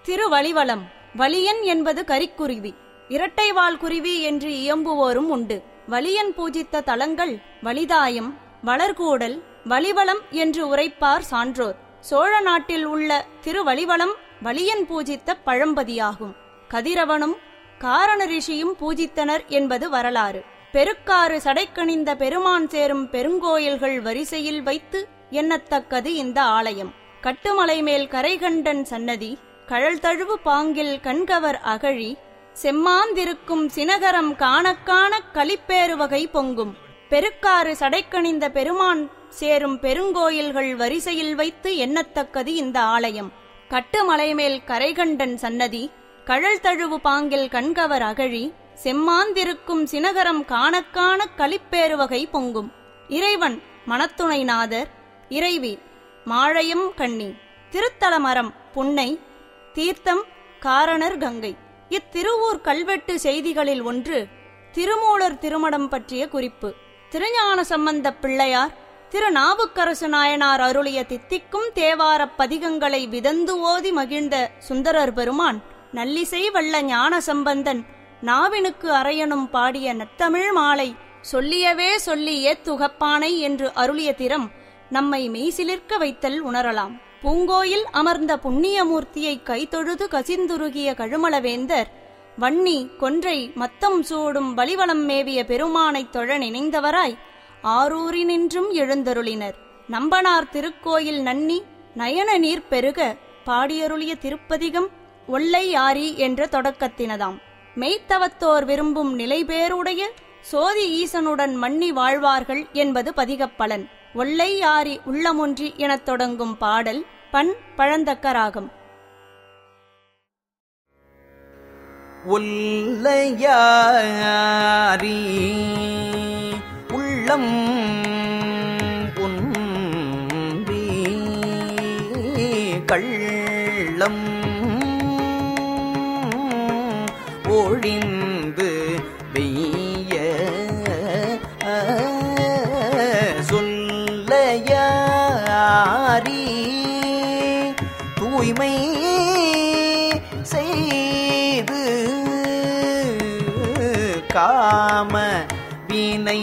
திருவழிவலம் வலியன் என்பது கரிக்குருவி இரட்டைவால் குருவி என்று இயம்புவோரும் உண்டு வலியன் பூஜித்த தலங்கள் வலிதாயம் வளர்கூடல் வலிவலம் என்று உரைப்பார் சான்றோர் சோழ நாட்டில் உள்ள திருவலிவலம் வலியன் பூஜித்த பழம்பதியாகும் கதிரவனும் காரண ரிஷியும் பூஜித்தனர் என்பது வரலாறு பெருக்காறு சடைக்கணிந்த பெருமான் சேரும் பெருங்கோயில்கள் வரிசையில் வைத்து எண்ணத்தக்கது இந்த ஆலயம் கட்டுமலை மேல் கரைகண்டன் சன்னதி கழல் தழுவு பாங்கில் கண்கவர் அகழி செம்மாந்திருக்கும் சினகரம் காணக்காண களிப்பேறு வகை பொங்கும் பெருக்காறு சடைக்கணிந்த பெருமான் சேரும் பெருங்கோயில்கள் வரிசையில் வைத்து எண்ணத்தக்கது இந்த ஆலயம் கட்டுமலை மேல் கரைகண்டன் சன்னதி கழல் தழுவு பாங்கில் கண்கவர் அகழி செம்மாந்திருக்கும் சினகரம் காணக்காண களிப்பேறு வகை பொங்கும் இறைவன் மணத்துணைநாதர் இறைவி மாழையம் கண்ணி திருத்தலமரம் புன்னை தீர்த்தம் காரணர் கங்கை இத்திருவூர் கல்வெட்டு செய்திகளில் ஒன்று திருமூலர் திருமடம் பற்றிய குறிப்பு திருஞான சம்பந்தப் பிள்ளையார் திருநாவுக்கரசு நாயனார் அருளிய தித்திக்கும் தேவாரப் பதிகங்களை விதந்து ஓதி மகிழ்ந்த சுந்தரர் பெருமான் நல்லிசை வல்ல ஞான சம்பந்தன் நாவினுக்கு அரையனும் பாடிய நத்தமிழ் மாலை சொல்லியவே சொல்லி ஏத்துகப்பானை என்று அருளிய திறம் நம்மை மெய்சிலிர்க்க வைத்தல் உணரலாம் பூங்கோயில் அமர்ந்த புண்ணியமூர்த்தியை கைதொழுது கசிந்துருகிய கழுமலவேந்தர் வன்னி கொன்றை மத்தம் சூடும் பலிவலம் மேவிய பெருமானைத் தொழ நினைந்தவராய் ஆரூரினின்றும் எழுந்தருளினர் நம்பனார் திருக்கோயில் நன்னி நயன நீர் பெருக பாடியருளிய திருப்பதிகம் ஒல்லை ஆரி என்ற தொடக்கத்தினதாம் மெய்த்தவத்தோர் விரும்பும் நிலைபேருடைய சோதி ஈசனுடன் மன்னி வாழ்வார்கள் என்பது பதிகப்பலன் ஒல்லை ஆரி உள்ளமொன்றி எனத் தொடங்கும் பாடல் பண் பழந்தக்கராகம் ஒல்லையாரி உள்ளம் உன்றி கள்ளம் ஒழிந்து வெய்ய சொல்லையாரி தூய்மை செய்து காம வினை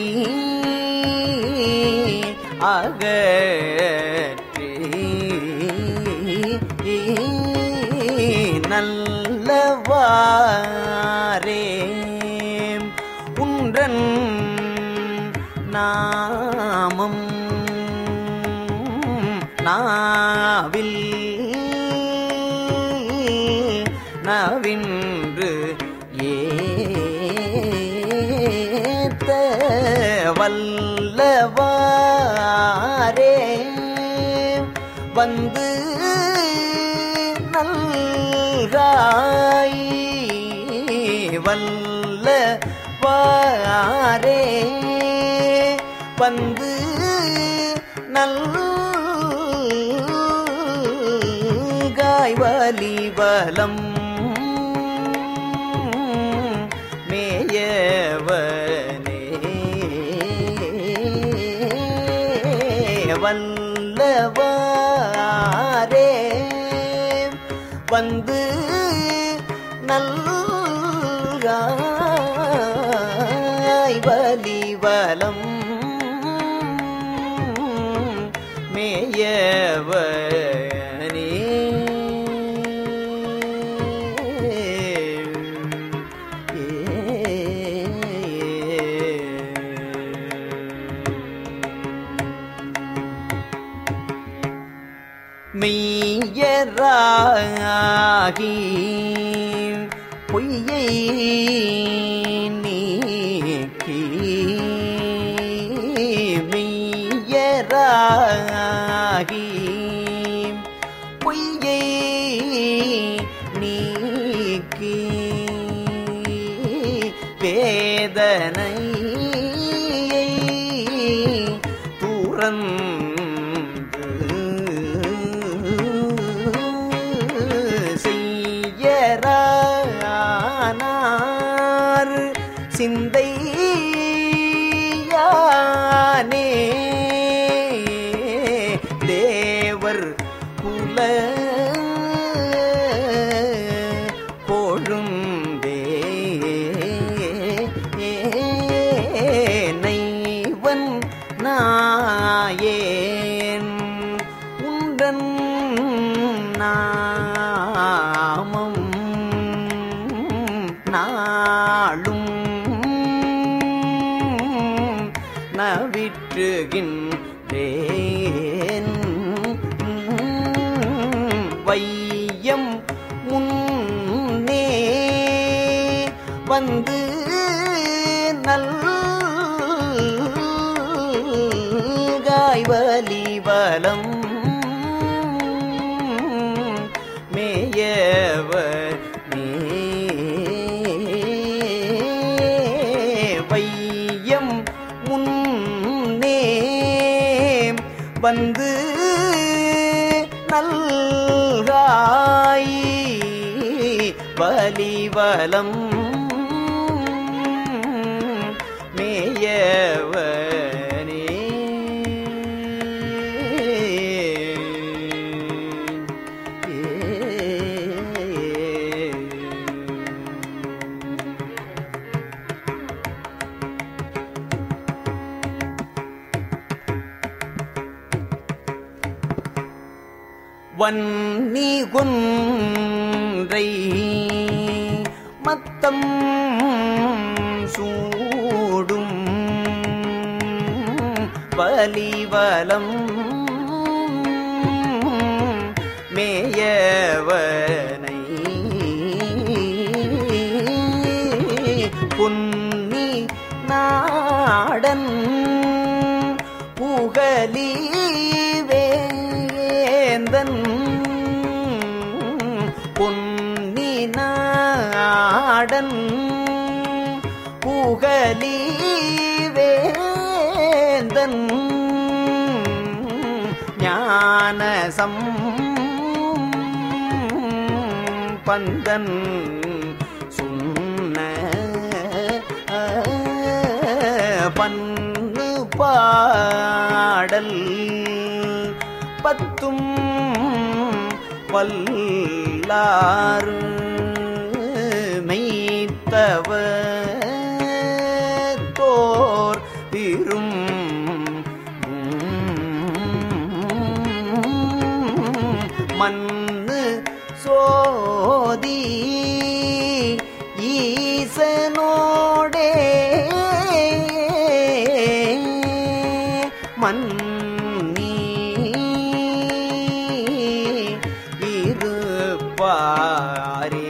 அகற்றி நல்லவாரே உன்றன் நாமம் நாவில் நவின்று ஏத்த வல்லவாரே வந்து நல்காய் வல்ல வாரே வந்து நல்காய் வலிபலம் மேயவனே வல்லவாரே வந்து நல்காய் வலிவலம் மேயவனே மெய்யராகி பொய்யை நீக்கி மெய்யராகி பொய்யை நீக்கி வேதனையை துறந்து செய்யறானார் சிந்தை யானே தேவர் குல வையம் முன்னே வந்து நல்காய்வலி வலம் மேயவ வையம் முன்னே வந்து நல்காய் பலிவலம் மேயவனே வன்னி கொன்றை மத்தம் சூடும் பலிவலம் மேயவனை பொன்னி நாடன் புகலி வேந்தன் பொன்னி நாடன் புகலி வேந்தன் ஞானசம் பந்தன் சொன்ன பன்னு பாடல் பத்தும் வல்லாறு மெய்த்தவ தோர் விரும் மண்ணு சோதி ஈசனோடே மன்னி இருப்பாரே